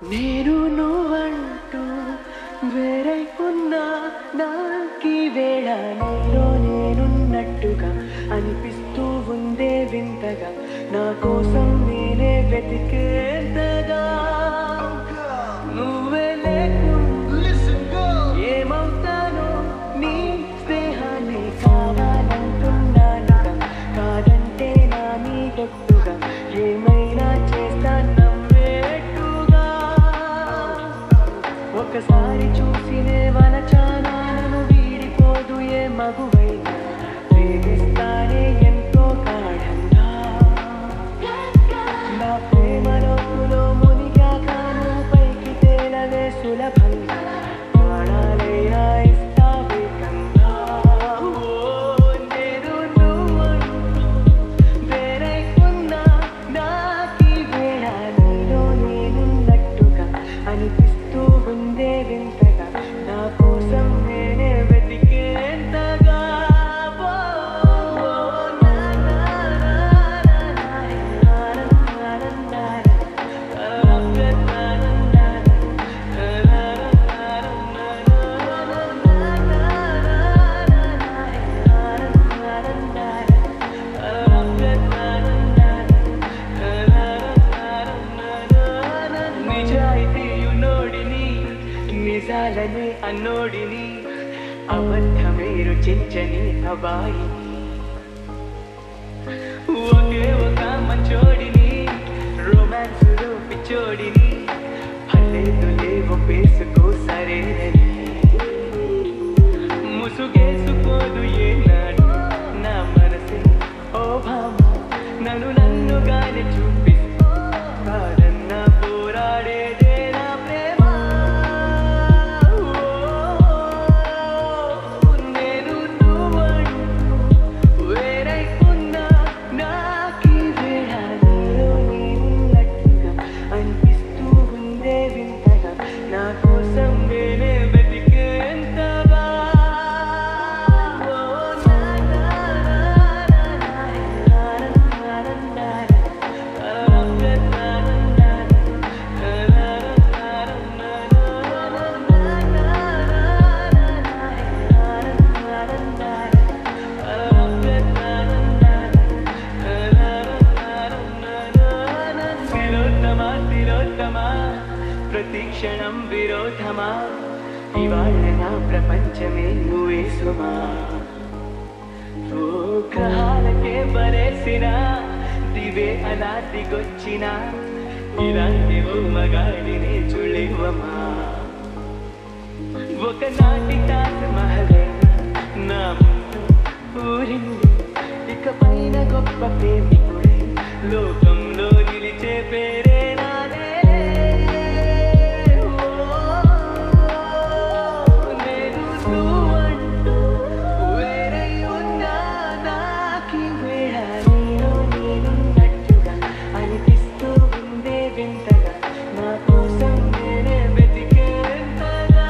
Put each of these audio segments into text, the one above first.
నేను నువ్వంటూ వేరే ఉన్నా నాకి వేళ నీలో నేనున్నట్టుగా అనిపిస్తూ ఉందే వింతగా నా కోసం నేనే వెతికేంతగా నువ్వే లేకుండా ఏమవుతానో నీ స్నేహాన్ని కావాలంటున్నానుగా కాదంటే నా నీ గట్టుగా ఏమైనా చేస్తా నమ్మేట్టుగా ఒకసారి చూసినే వలచానా నన్ను వీడిపోదు ఏ మగువైనా ప్రేమిస్తానే ఎంతో కాఢంగా నా ప్రేమ లోతులో మునిగాక నువ్వు పైకి తేలవే సులభంగా ప్రాణాలైనా ఇస్తా వేగంగా. ఓ, నేను నువ్వంటూ వేరైకున్నా నాకీ వేళ నీలో నేనున్నట్టుగా అనిపిస్తూ ఉందే వింతగా నా కోసం నేనే వెతికేంతగా ఓ, ఓ, నా, నా, నా, నా, నా, నా, నా, నా, నిజాయితీయునోడిని నిజాలని అన్నోడిని అబద్ధమేరు చెంచని అబాయిని ఒకే ఒక మంచోడిని రొమాన్స్ పిచ్చోడిని పల్లెదు లేవు పేసుకో సరేనని ముసుగేసుకోదు ఏనాడు నా మనసే ఓ భామ నన్ను నన్నుగానే చూపిస్తూ కాదన్న పోరాడేదే నా ప్రేమ ఓ, నేను నువ్వంటూ వేరైకున్నా నాకీ వేళ నీలో నేనున్నట్టుగా అనిపిస్తూ ఉందే వింతగా నా కోసం నేనే వెతికేంతగా ఓ, నా, నా, నా, నా, నా, నా, నా, తిలోత్తమా తిలోత్తమా ప్రతి క్షణం విరోధమా ఇవాళ నా ప్రపంచమే నువ్వే సుమా ఓ గ్రహాలకే బరేసిన దివే అలా దిగొచ్చిన ఇలాంటి ఓ మగాడిని చుಳಿవమా ఒకనాటి తాజ్ మహలైన నా ముందు ఊరింది ఇక పైన గొప్ప ప్రేమికుడే లోకంలో నిలిచే పేరే నాదే ఓ, నేను నువ్వంటూ వేరై ఉన్నా నాకీ వేళ నీలో నేనున్నట్టుగా అనిపిస్తూ ఉందే వింతగా నా కోసం నేనే వెతికేంతగా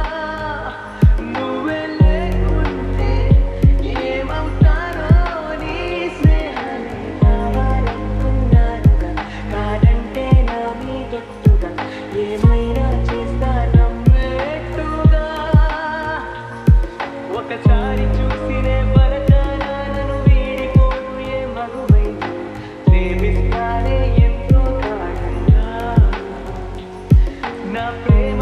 నువ్వే లేకుంటే ఏమవుతానో నీ స్నేహాన్ని కావాలనుకున్నానుగా కాదంటే నా మీ గట్టుగా ఏమైనా చేస్తా నమ్మేట్టుగా ఒకసారి చూసినే బలచానా నన్ను వీడిపోదు ఏ మగువైనా ప్రేమిస్తానే ఎంతో కాడంగా నా ప్రేమ